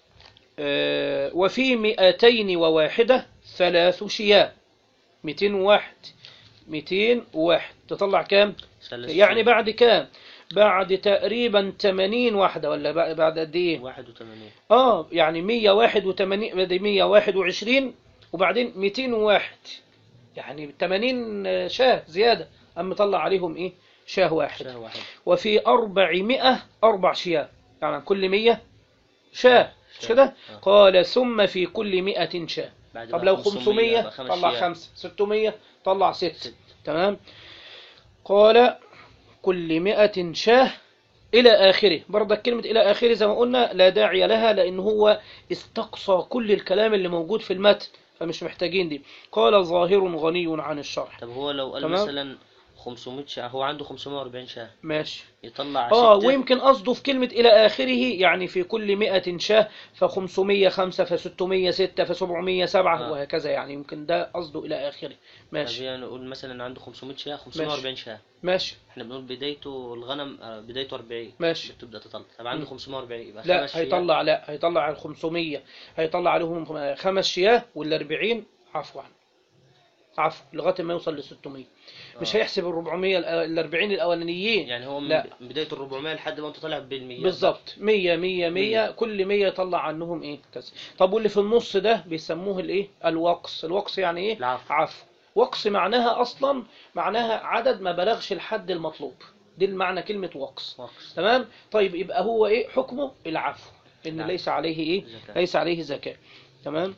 آه، وفي مئتين وواحدة ثلاث شياه 201 201 تطلع كام ثلاث يعني شاه. بعد كام بعد تقريبا 80 واحدة ولا بعد بعد قد ايه 81 اه يعني 181 بعد 121 وبعدين 201 يعني 80 شاه زيادة أما طلع عليهم ايه شاه واحد شاه واحد وفي أربعمائة أربع شياه يعني كل مية شاه مش شاه. كده آه. قال ثم في كل مئة شاه بعد طب بقى لو 500 500 بقى خمس طلع شياه. خمسة 600 طلع ست ست. تمام قال كل مئة شاه إلى آخره برضك كلمة إلى آخره زي ما قلنا لا داعي لها لأن هو استقصى كل الكلام اللي موجود في المتن فمش محتاجين دي قال ظاهر غني عن الشرح طب هو لو قال تمام. مثلا 500 شاه هو عنده 540 شاه ماشي يطلع اه ستة. ويمكن قصده في كلمة إلى آخره يعني في كل مئة شاه فخمسمية خمسة فستمية ستة فسبعمية سبعة آه. وهكذا يعني يمكن ده قصده إلى آخره طب ماشي يعني نقول مثلا عنده 500 شاه 540 شاه ماشي احنا بنقول بدايته الغنم آه، بدايته 40 ماشي بتبدا تطلع طب عنده مم. 540 يبقى لا خمس شياه. هيطلع لا هيطلع على الخمسمية هيطلع عليهم خمس شياه والأربعين عفوا عفوا لغاية ما يوصل لستمية مش آه. هيحسب الربعمية الأربعين الأولانيين يعني هو من لا. من بدايه ال 400 لحد ما انت طالع بالمية بالظبط مية مية مية مية. كل مية يطلع عنهم ايه كذا طب واللي في النص ده بيسموه الايه الوقص الوقص يعني ايه العفو. عفو وقص معناها اصلا معناها عدد ما بلغش الحد المطلوب دي المعنى كلمة وقص وقص. تمام طيب يبقى هو ايه حكمه العفو ان نعم. ليس عليه ايه زكاة. ليس عليه زكاة تمام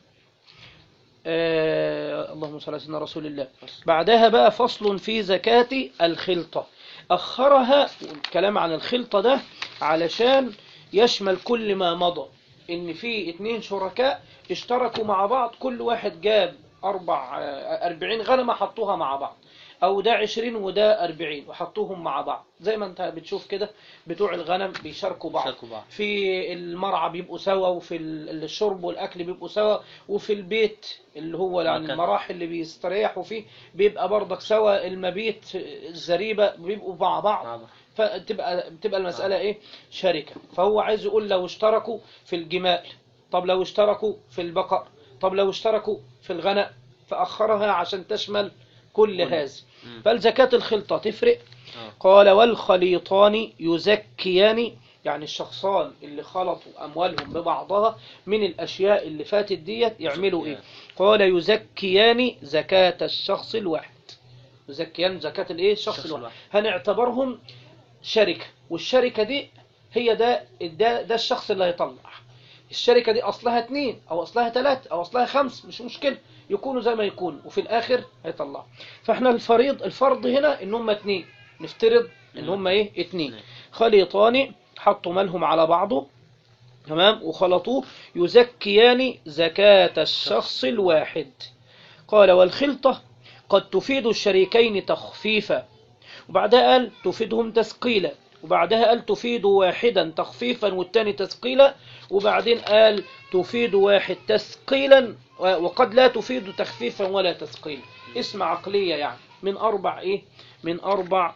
آه اللهم صل على سيدنا رسول الله بعدها بقى فصل في زكاة الخلطة أخرها الكلام عن الخلطة ده علشان يشمل كل ما مضى ان في اتنين شركاء اشتركوا مع بعض كل واحد جاب اربع آه، اربعين غنمة حطوها مع بعض او ده عشرين وده اربعين وحطوهم مع بعض زي ما انت بتشوف كده بتوع الغنم بيشاركوا بعض شاركوا بعض. في المرعى بيبقوا سوا وفي ال- الشرب والاكل بيبقوا سوا وفي البيت اللي هو يعني مكان. المراحل اللي بيستريحوا فيه بيبقى برضك سوا المبيت الزريبة بيبقوا مع بعض مع بعض. فتبقى بتبقى المسألة ايه شركة فهو عايز يقول لو اشتركوا في الجمال طب لو اشتركوا في البقر طب لو اشتركوا في الغنم فأخرها عشان تشمل كل كل. هذا مم. فالزكاة الخلطة تفرق آه. قال والخليطان يزكيان يعني الشخصان اللي خلطوا أموالهم ببعضها من الأشياء اللي فاتت ديت يعملوا إيه قال يزكيان زكاة الشخص الواحد يزكيان زكاة الإيه الشخص الشخص الواحد الواحد. هنعتبرهم شركة والشركة دي هي ده ده, ده الشخص اللي هيطلع الشركة دي أصلها اتنين أو أصلها تلات أو أصلها خمس مش مشكلة يكونوا زي ما يكونوا وفي الآخر هيطلع فإحنا الفريض الفرض هنا إن هم اتنين نفترض إن هم إيه اتنين اتنين. خليطان حطوا مالهم على بعضه تمام وخلطوه يزكيان زكاة الشخص الواحد قال والخلطة قد تفيد الشريكين تخفيفا وبعدها قال تفيدهم تثقيلا وبعدها قال تفيد واحدا تخفيفا والتاني تثقيلا وبعدين قال تفيد واحد تثقيلا وقد لا تفيد تخفيفا ولا تثقيلا اسم عقلية يعني من أربع إيه من أربع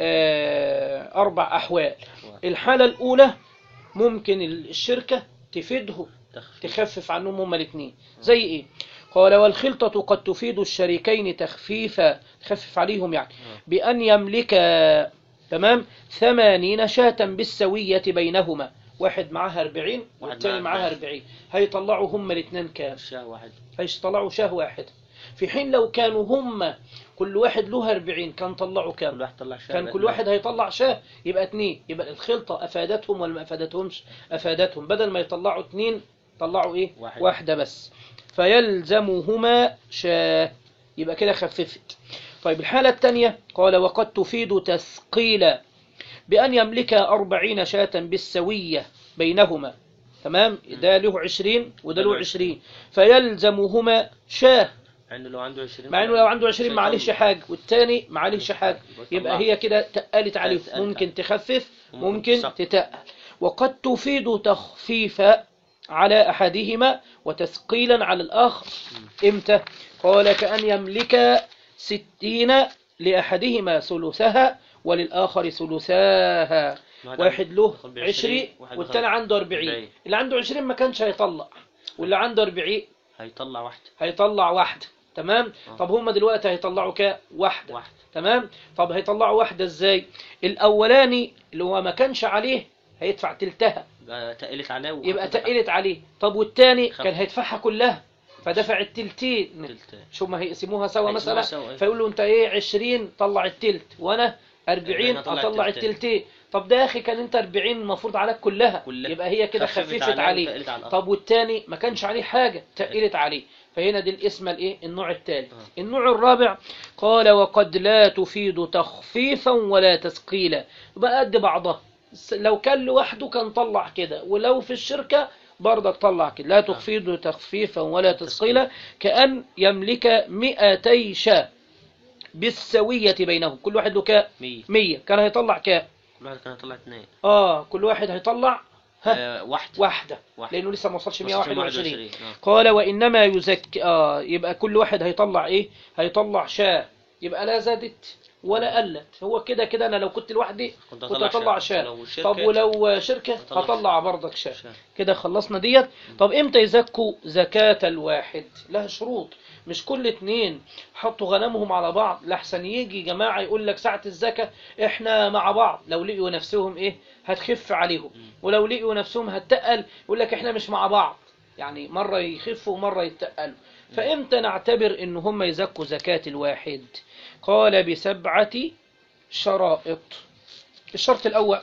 آه أربع أحوال الحالة الأولى ممكن الشركة تفيده تخفيف. تخفف عنهم هما الاثنين زي ايه قال والخلطة قد تفيد الشريكين تخفيفا تخفف عليهم يعني بأن يملك تمام ثمانين شاة بالسوية بينهما واحد معاها 40 واحد والتاني معاه معاها 40 هيطلعوا هما الاثنين كام شاة واحد هيطلعوا شاه واحد في حين لو كانوا هما كل واحد له 40 كان طلعوا كل كام واحد طلع شاة كان بقى كل واحد هيطلع شاه يبقى اتنين يبقى الخلطة أفادتهم ولا ما أفادتهمش أفادتهم بدل ما يطلعوا اتنين طلعوا إيه واحد. واحدة بس فيلزمهما شاه يبقى كده خففت طيب الحالة الثانية قال وقد تفيد تثقيلا بأن يملك أربعين شاة بالسوية بينهما تمام ده له عشرين وده له عشرين فيلزمهما شاه عنده لو عنده 20 مع انه لو عنده 20 شاة معلش طلع. حاجة والتاني معلش حاجة يبقى هي كده تقلت عليه تقلت ممكن تخفف وممكن ممكن تسقط. تتقل وقد تفيد تخفيفا على أحدهما وتثقيلا على الآخر إمتى قال كأن يملك ستين لأحدهما ثلثها وللآخر ثلثاها واحد واحد له يدخل بعشرين، عشرين واحد والتاني يدخل عنده أربعين أربعين. اللي عنده عشرين ما كانش هيطلع واللي عنده أربعين هيطلع واحد هيطلع واحدة تمام آه. طب هم دلوقتي هيطلعوا كام واحدة واحد تمام طب هيطلعوا واحدة ازاي الاولاني اللي هو ما كانش عليه هيدفع تلتها بقى تقلت عليه وخفت يبقى عليه. تقلت عليه طب والتاني خف. كان هيدفعها كلها فدفع التلتين تلت. شو ما هيقسموها سوا هيقسموها مثلا سوا، إيه. فيقول له انت ايه 20 طلع التلت وانا 40 أنا أطلع اطلع التلتين. التلتين طب ده يا اخي كان انت 40 المفروض عليك كلها كلها. يبقى هي كده خففت خففت عليه عليه وتقلت على الآخر. طب والتاني ما كانش عليه حاجة تقلت عليه فهنا دي الاسم الايه النوع الثالث آه. النوع الرابع قال وقد لا تفيد تخفيفا ولا تثقيلا يبقى قد بعضها س- لو كان لوحده كان طلع كده ولو في الشركة برضك طلع كده لا تفيد تخفيفا ولا تثقيلا كأن يملك مئتي شاة بالسوية بينهم كل واحد له كام 100 مية كان هيطلع كام كل واحد كان يطلع اثنين اه كل واحد هيطلع ها آه، واحد واحدة واحد. لأنه لسه ما وصلش وصلش 121 121. آه. قال وإنما يزكي آه يبقى كل واحد هيطلع إيه هيطلع شاة يبقى لا زادت ولا قلت هو كده كده أنا لو كنت لوحدي كنت كنت هطلع هطلع شاة. شاة لو شركة- طب ولو شركة هطلع هطلع برضك شاة شاة. كده خلصنا ديت طب امتى يزكوا زكاة الواحد لها شروط مش كل اتنين حطوا غنمهم على بعض لحسن يجي جماعة يقول لك ساعة الزكاة احنا مع بعض لو لقيوا نفسهم ايه هتخف عليهم ولو لقيوا نفسهم هتقل يقول لك احنا مش مع بعض يعني مرة يخفوا ومرة يتقلوا فامتى نعتبر ان هم يزكوا زكاة الواحد قال بسبعة شرائط الشرط الأول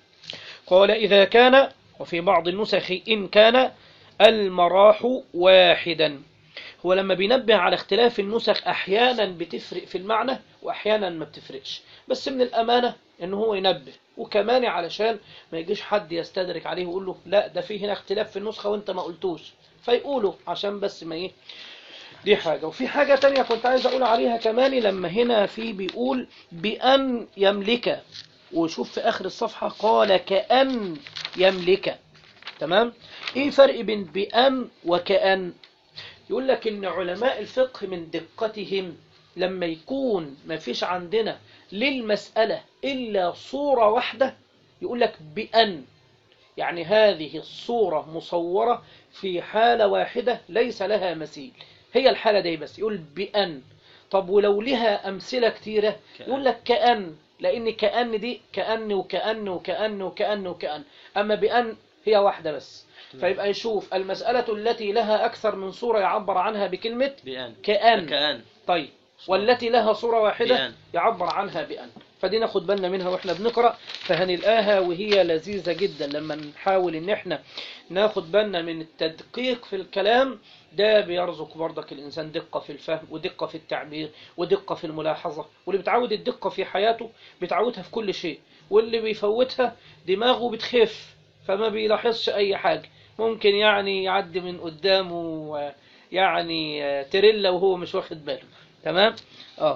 قال إذا كان وفي بعض النسخ إن كان المراح واحدا هو لما بينبه على اختلاف النسخ أحيانا بتفرق في المعنى وأحيانا ما بتفرقش بس من الأمانة ان هو ينبه وكمان علشان ما يجيش حد يستدرك عليه ويقول له لا ده في هنا اختلاف في النسخة وانت ما قلتوش فيقوله عشان بس ما ايه دي حاجة وفي حاجة تانية كنت عايز اقول عليها كمان لما هنا في بيقول بأن يملك وشوف في اخر الصفحة قال كأن يملك تمام ايه فرق بين بأن وكأن يقول لك ان علماء الفقه من دقتهم لما يكون ما فيش عندنا للمسألة إلا صورة واحدة يقول لك بأن يعني هذه الصورة مصورة في حالة واحدة ليس لها مثيل هي الحالة دي بس يقول بأن طب ولو لها أمثلة كتيرة كأن. يقول لك كأن لأن كأن دي كأن وكأن وكأن وكأن وكأن أما بأن هي واحدة بس فيبقى يشوف المسألة التي لها أكثر من صورة يعبر عنها بكلمة بأن كأن كأن طيب والتي لها صورة واحدة بأن. يعبر عنها بأن فدي ناخد بالنا منها واحنا بنقرأ فهنلقاها وهي لذيذة جدا لما نحاول ان احنا ناخد بالنا من التدقيق في الكلام ده بيرزق برضك الإنسان دقة في الفهم ودقة في التعبير ودقة في الملاحظة واللي بتعود الدقة في حياته بتعودها في كل شيء واللي بيفوتها دماغه بتخف فما بيلاحظش أي حاجة ممكن يعني يعدي من قدامه آه، يعني آه، تريلا وهو مش واخد باله تمام اه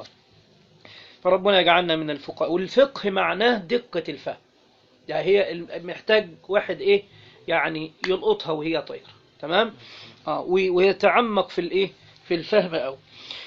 فربنا يجعلنا من الفقهاء والفقه معناه دقة الفهم يعني هي الم- محتاج واحد ايه يعني يلقطها وهي طايرة تمام اه وي- ويتعمق في الايه في الفهم او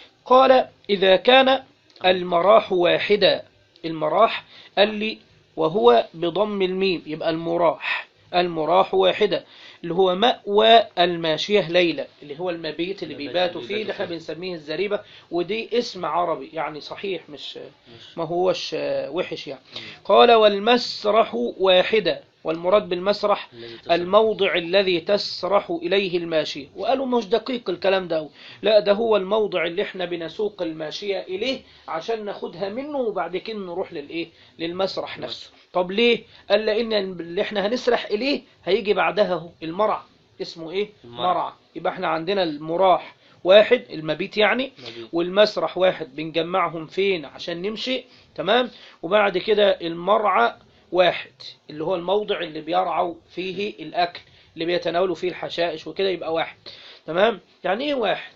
قال إذا كان المراح واحدا المراح قال لي وهو بضم الميم يبقى المراح المراح واحدة اللي هو مأوى الماشية ليلة اللي هو المبيت اللي المبيت بيباتوا اللي فيه اللي بيباتوا احنا فيه. بنسميه الزريبة ودي اسم عربي يعني صحيح مش ما هوش آه، وحش يعني قال والمسرح واحدة والمراد بالمسرح الذي تصل. الموضع الذي تسرح إليه الماشية وقالوا مش دقيق الكلام ده لا ده هو الموضع اللي احنا بنسوق الماشية إليه عشان ناخدها منه وبعد كده نروح للإيه للمسرح نفسه طب ليه قال لأن اللي احنا هنسرح إليه هيجي بعدها هو المرع اسمه إيه المرع. مرع يبقى احنا عندنا المراح واحد المبيت يعني مبيت. والمسرح واحد بنجمعهم فين عشان نمشي تمام وبعد كده المرعى واحد اللي هو الموضع اللي بيرعوا فيه الأكل اللي بيتناولوا فيه الحشائش وكده يبقى واحد تمام يعني ايه واحد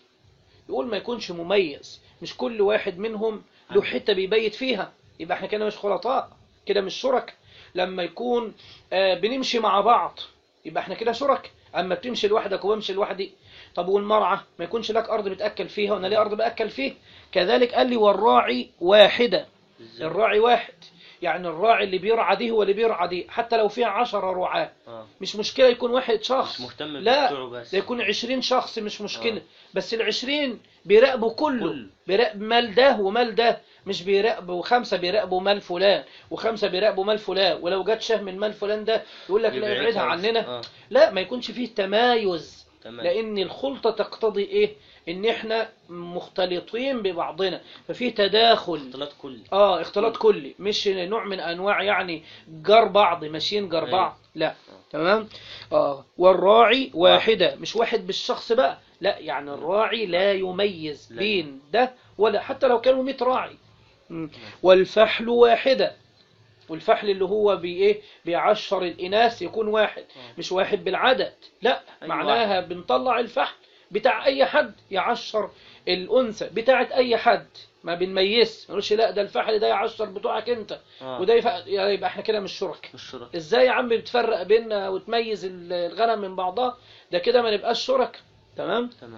يقول ما يكونش مميز مش كل واحد منهم له حتة بيبيت فيها يبقى احنا كده مش خلطاء كده مش شرك لما يكون آه بنمشي مع بعض يبقى احنا كده شرك اما بتمشي لوحدك وبمشي لوحدي طب والمرعى ما يكونش لك ارض بتاكل فيها وانا ليه ارض باكل فيه كذلك قال لي والراعي واحده إزاي؟ الراعي واحد يعني الراعي اللي بيرعى دي هو اللي بيرعى دي حتى لو فيها عشرة رعاة آه. مش مشكلة يكون واحد شخص مش مهتم لا ببتوعه بس. ده يكون عشرين شخص مش مشكلة آه. بس العشرين بيراقبوا كله كله. بيراقب مال ده ومال ده مش بيراقبوا خمسة بيراقبوا مال فلان وخمسة بيراقبوا مال فلان ولو جت شه من مال فلان ده يقول لك لا يبعدها ابعدها بس. عننا آه. لا ما يكونش فيه تمايز تمام لأن الخلطة تقتضي إيه إن إحنا مختلطين ببعضنا ففي تداخل اختلاط كلي اه اختلاط كلي مش نوع من انواع يعني جار بعض ماشيين جار أيوة. بعض لا تمام اه والراعي واحد. واحدة مش واحد بالشخص بقى لا يعني الراعي لا يميز لا. بين ده ولا حتى لو كانوا 100 راعي مم. والفحل واحدة والفحل اللي هو بي ايه بيعشر الاناث يكون واحد آه. مش واحد بالعدد لا أي معناها بنطلع الفحل بتاع اي حد يعشر الانثى بتاعت اي حد ما بنميز ما نقولش لا ده الفحل ده يعشر بتوعك انت آه. وده يف... يعني يبقى احنا كده مش شرك مش شرك ازاي يا عم بتفرق بيننا وتميز ال- الغنم من بعضها ده كده ما نبقاش شرك تمام تمام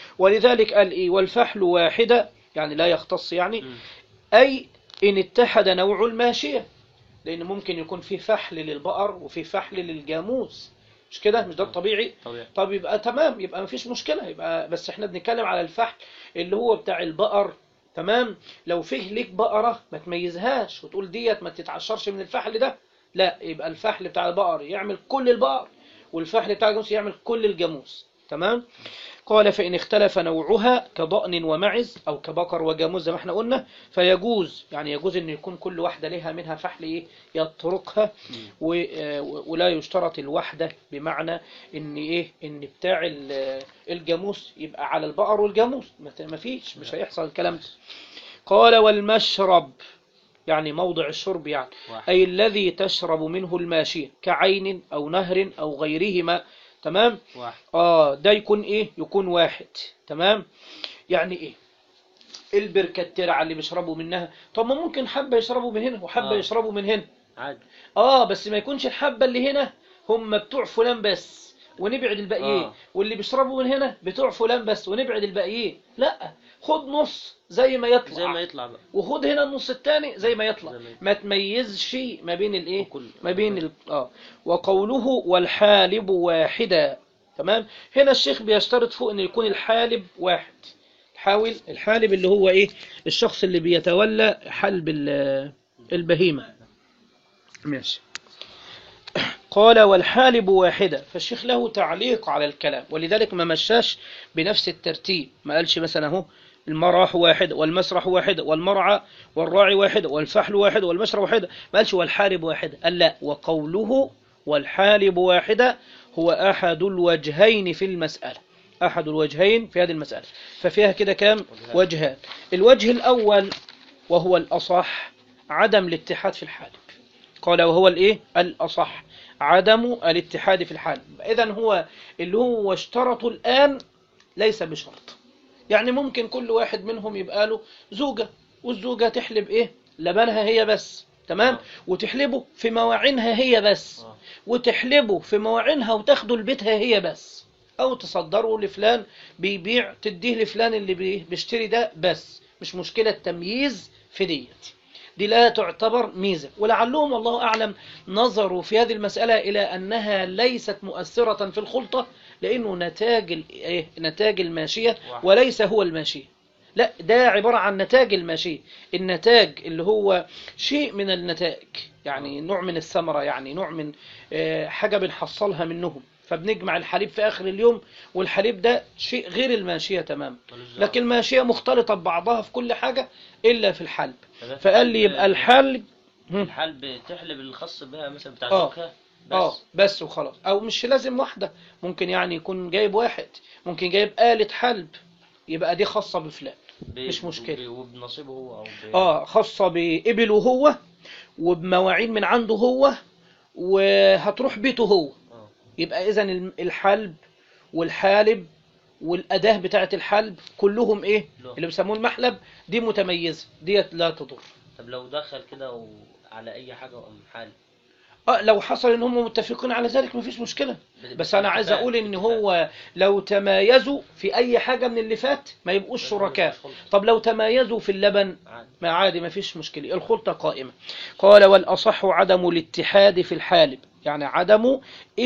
ولذلك قال ايه والفحل واحدة يعني لا يختص يعني مم. أي إن اتحد نوع الماشية لأن ممكن يكون في فحل للبقر وفي فحل للجاموس مش كده مش ده الطبيعي طبيعي طب يبقى تمام يبقى مفيش مشكلة يبقى بس احنا بنتكلم على الفحل اللي هو بتاع البقر تمام لو فيه ليك بقرة ما تميزهاش وتقول ديت ما تتعشرش من الفحل ده لا يبقى الفحل بتاع البقر يعمل كل البقر والفحل بتاع الجاموس يعمل كل الجاموس تمام قال فإن اختلف نوعها كضأن ومعز أو كبقر وجاموس زي ما احنا قلنا فيجوز يعني يجوز أن يكون كل واحدة لها منها فحل إيه يطرقها و- آه، ولا يشترط الوحدة بمعنى ان ايه ان بتاع ال- الجاموس يبقى على البقر والجاموس ما ت- ما فيش مش هيحصل الكلام ده قال والمشرب يعني موضع الشرب يعني واحد. أي الذي تشرب منه الماشية كعين أو نهر أو غيرهما تمام واحد آه ده يكون إيه يكون واحد تمام يعني إيه البركة الترعة اللي بيشربوا منها طب ما ممكن حبة يشربوا من هنا وحبة آه. يشربوا من هنا عادي اه بس ما يكونش الحبة اللي هنا هم بتوع فلان بس ونبعد الباقيين آه. واللي بيشربوا من هنا بتوع فلان بس ونبعد الباقيين لا خد نص زي ما يطلع زي ما يطلع بقى وخد هنا النص الثاني زي ما يطلع زي ما يطلع. ما تميزش ما بين الايه وكل- ما بين ال... اه وقوله والحالب واحدا تمام هنا الشيخ بيشترط فوق ان يكون الحالب واحد حاول الحالب اللي هو ايه الشخص اللي بيتولى حلب ال- البهيمة ماشي قال والحالب واحدة فالشيخ له تعليق على الكلام ولذلك ما مشاش بنفس الترتيب ما قالش مثلا اهو المراح واحد والمسرح واحد والمرعى والراعي واحد والفحل واحد والمشرب واحد ما قالش والحالب واحد قال لا وقوله والحالب واحدة هو أحد الوجهين في المسألة أحد الوجهين في هذه المسألة ففيها كده كام وجهان الوجه الأول وهو الأصح عدم الاتحاد في الحالب قال وهو الايه الاصح عدم الاتحاد في الحال اذا هو اللي هو اشترطوا الان ليس بشرط يعني ممكن كل واحد منهم يبقى له زوجة والزوجة تحلب ايه لبنها هي بس تمام آه. وتحلبه في مواعينها هي بس آه. وتحلبه في مواعينها وتاخده لبيتها هي بس او تصدره لفلان بيبيع تديه لفلان اللي بي- بيشتري ده بس مش مشكلة تمييز في ديت دي لا تعتبر ميزة ولعلهم الله أعلم نظروا في هذه المسألة إلى أنها ليست مؤثرة في الخلطة لأنه نتاج ال- إيه؟ نتاج الماشية واحد. وليس هو الماشية لا ده عبارة عن نتاج الماشية النتاج اللي هو شيء من النتائج يعني نوع من الثمرة يعني نوع من آه، حاجة بنحصلها منهم فبنجمع الحليب في آخر اليوم والحليب ده شيء غير الماشية تماما ملوش دعوة. لكن الماشية مختلطة ببعضها في كل حاجة إلا في الحلب فده في فقال لي حلب- يبقى الحلب هم. الحلب بتحلب الخاص بها مثلا بتاع آه. زوجها اه بس بس وخلاص او مش لازم واحدة ممكن يعني يكون جايب واحد ممكن جايب آلة حلب يبقى دي خاصة بفلان ب- مش مشكلة. وب- وبنصيبه هو او ب... اه خاصة بإبله هو وبمواعين من عنده هو وهتروح بيته هو آه. يبقى اذا الحلب والحالب والأداة بتاعة الحلب كلهم ايه له. اللي بيسموه المحلب دي متميزة ديت لا تضر طب لو دخل كده و... على اي حاجه وقام حال اه لو حصل ان هم متفقين على ذلك مفيش مشكلة بس انا عايز اتفاق- اقول ان اتفاق. هو لو تمايزوا في اي حاجة من اللي فات ما يبقوش شركاء طب لو تمايزوا في اللبن عادي. ما عادي ما فيش مشكلة الخلطة قائمة قال والأصح عدم الاتحاد في الحالب يعني عدم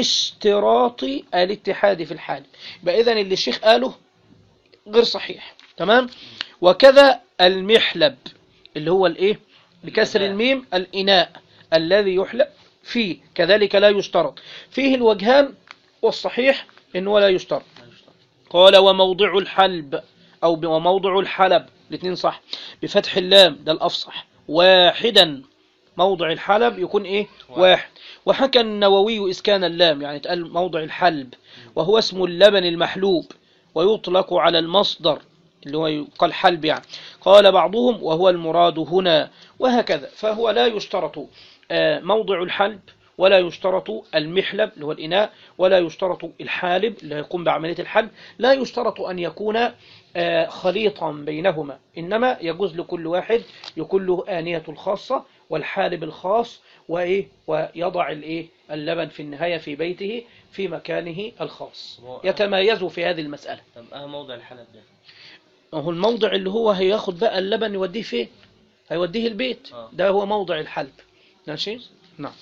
اشتراط الاتحاد في الحالب يبقى إذن اللي الشيخ قاله غير صحيح تمام وكذا المحلب اللي هو الايه بكسر الإناء. الميم الإناء الذي يحلب فيه كذلك لا يشترط فيه الوجهان والصحيح إنه لا يشترط ما يشترط. قال وموضع الحلب أو ب- وموضع الحلب الاثنين صح بفتح اللام ده الأفصح واحدا موضع الحلب يكون إيه واحد. واحد وحكى النووي إسكان اللام يعني تقال موضع الحلب وهو اسم اللبن المحلوب ويطلق على المصدر اللي هو يقال حلب يعني قال بعضهم وهو المراد هنا وهكذا فهو لا يشترط آه، موضع الحلب ولا يشترط المحلب اللي هو الإناء ولا يشترط الحالب اللي يقوم بعملية الحلب لا يشترط أن يكون آه، خليطا بينهما إنما يجوز لكل واحد يكون له آنية الخاصة والحالب الخاص وإيه ويضع الإيه اللبن في النهاية في بيته في مكانه الخاص هو- يتمايز في هذه المسألة طب اه موضع الحلب ده هو الموضع اللي هو هياخد بقى اللبن يوديه فين هيوديه البيت آه. ده هو موضع الحلب ماشي نعم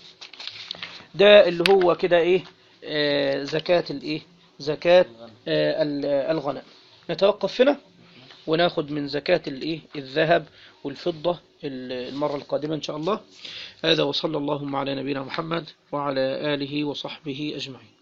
ده اللي هو كده ايه آه زكاة الايه زكاة الغنم. آه ال- الغنم نتوقف هنا وناخد من زكاة الايه الذهب والفضة ال- المرة القادمة ان شاء الله هذا وصلى اللهم على نبينا محمد وعلى آله وصحبه أجمعين